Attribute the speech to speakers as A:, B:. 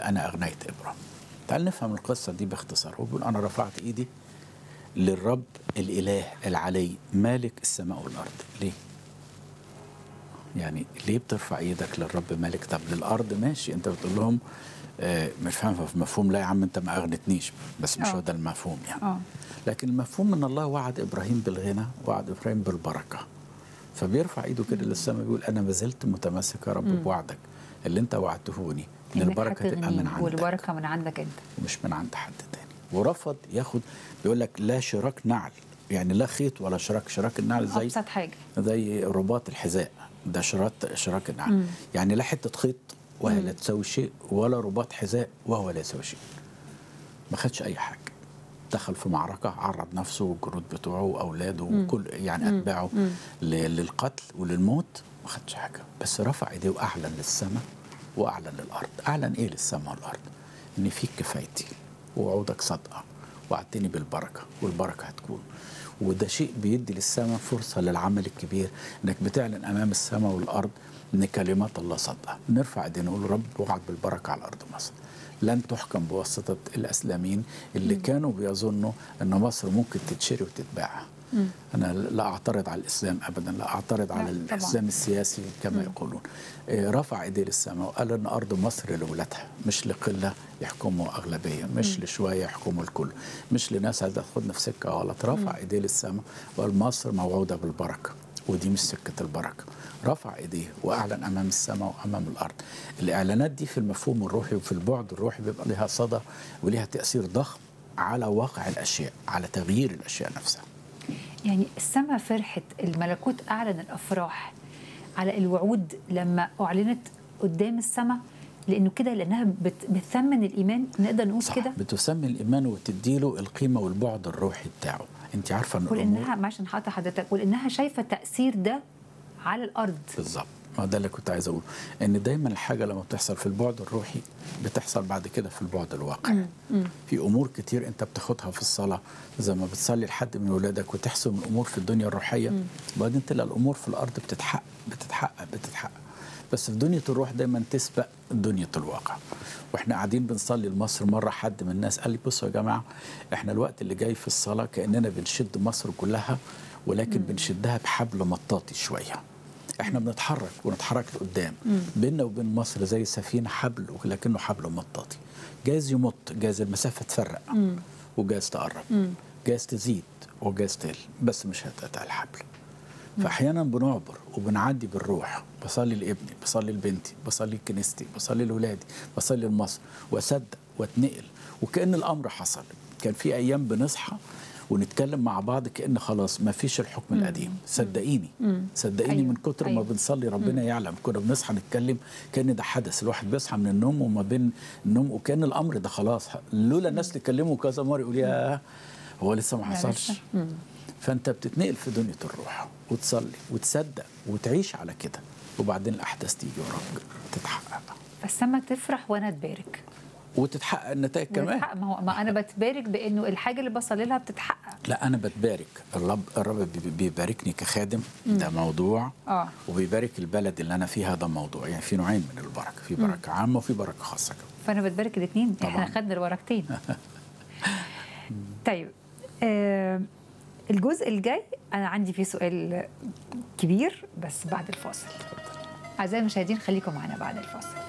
A: انا اغنيت ابرام تعال نفهم القصه دي باختصار هو بيقول انا رفعت ايدي للرب الاله العلي مالك السماء والارض ليه يعني ليه بترفع ايدك للرب مالك طب للارض ماشي انت بتقول لهم آه مش فاهم في مفهوم لا يا عم انت ما اغنتنيش بس مش
B: آه.
A: هو ده المفهوم يعني
B: اه
A: لكن المفهوم ان الله وعد ابراهيم بالغنى وعد ابراهيم بالبركه فبيرفع ايده كده للسماء بيقول انا ما زلت متمسك يا رب بوعدك اللي انت وعدتهوني ان
B: انك
A: البركه تبقى من
B: هتغنيني
A: عندك
B: والبركه من عندك انت
A: مش من عند حد تاني ورفض ياخد بيقول لك لا شراك نعل يعني لا خيط ولا شراك شراك النعل زي
B: ابسط حاجه
A: زي رباط الحذاء ده شراط شراك النعل يعني لا حته خيط وهي لا تساوي شيء ولا رباط حذاء وهو لا يساوي شيء ما خدش اي حاجه دخل في معركه عرض نفسه والجنود بتوعه واولاده وكل يعني اتباعه ل- للقتل وللموت ما خدش حاجه بس رفع ايديه واعلن للسماء واعلن للارض اعلن ايه للسماء والارض ان فيك كفايتي ووعودك صادقه وعدتني بالبركه والبركه هتكون وده شيء بيدي للسماء فرصه للعمل الكبير انك بتعلن امام السماء والارض ان كلمات الله صادقه نرفع ايدينا نقول رب وعد بالبركه على ارض مصر لن تحكم بواسطه الاسلاميين اللي كانوا بيظنوا ان مصر ممكن تتشري وتتباع انا لا اعترض على الاسلام ابدا لا اعترض على
B: لا، طبعاً.
A: الاسلام السياسي كما يقولون آه، رفع ايديه للسماء وقال ان ارض مصر لاولادها مش لقله يحكموا اغلبيه مش لشويه يحكموا الكل مش لناس عايزه تاخدنا في سكه غلط رفع ايديه للسماء وقال مصر موعوده بالبركه ودي مش سكه البركه رفع ايديه واعلن امام السماء وامام الارض الاعلانات دي في المفهوم الروحي وفي البعد الروحي بيبقى لها صدى ولها تاثير ضخم على واقع الاشياء على تغيير الاشياء نفسها
B: يعني السماء فرحت الملكوت اعلن الافراح على الوعود لما اعلنت قدام السماء لانه كده لانها بت بتثمن الايمان نقدر نقول
A: صح
B: كده
A: بتسمي الايمان وتديله القيمه والبعد الروحي بتاعه انت عارفه ان الامور
B: ولانها معلش نحط حضرتك ولانها شايفه تاثير ده على الارض
A: بالظبط ما ده اللي كنت عايز اقوله ان دايما الحاجه لما بتحصل في البعد الروحي بتحصل بعد كده في البعد الواقعي في امور كتير انت بتاخدها في الصلاه زي ما بتصلي لحد من ولادك وتحسم الامور في الدنيا الروحيه وبعدين تلاقي الامور في الارض بتتحقق بتتحقق بتتحقق بس في دنيا الروح دايما تسبق دنيا الواقع واحنا قاعدين بنصلي لمصر مره حد من الناس قال لي بصوا يا جماعه احنا الوقت اللي جاي في الصلاه كاننا بنشد مصر كلها ولكن بنشدها بحبل مطاطي شويه احنا بنتحرك ونتحرك لقدام بيننا وبين مصر زي سفينه حبل ولكنه حبل مطاطي جايز يمط جايز المسافه تفرق وجايز تقرب جايز تزيد وجايز تقل بس مش هتقطع الحبل فاحيانا بنعبر وبنعدي بالروح بصلي لابني بصلي لبنتي بصلي لكنيستي بصلي لاولادي بصلي لمصر واصدق واتنقل وكان الامر حصل كان في ايام بنصحى ونتكلم مع بعض كان خلاص ما فيش الحكم القديم صدقيني صدقيني
B: أيوة.
A: من كتر ما
B: أيوة.
A: بنصلي ربنا يعلم كنا بنصحى نتكلم كان ده حدث الواحد بيصحى من النوم وما بين النوم وكان الامر ده خلاص لولا الناس اللي كلموا كذا مره يقول يا هو لسه ما
B: لا
A: حصلش
B: لسه.
A: فانت بتتنقل في دنيا الروح وتصلي وتصدق وتعيش على كده وبعدين الاحداث تيجي وراك تتحقق
B: فالسماء تفرح وانا اتبارك
A: وتتحقق النتائج كمان
B: وتتحقق. ما هو ما انا بتبارك بانه الحاجه اللي بصلي لها بتتحقق
A: لا انا بتبارك الرب الرب بي- بيباركني كخادم ده موضوع
B: اه
A: وبيبارك البلد اللي انا فيها ده موضوع يعني في نوعين من البركه في بركه عامه وفي بركه خاصه كمان
B: فانا بتبارك الاثنين احنا
A: طبعاً.
B: خدنا الورقتين طيب آه الجزء الجاي انا عندي فيه سؤال كبير بس بعد الفاصل اعزائي المشاهدين خليكم معنا بعد الفاصل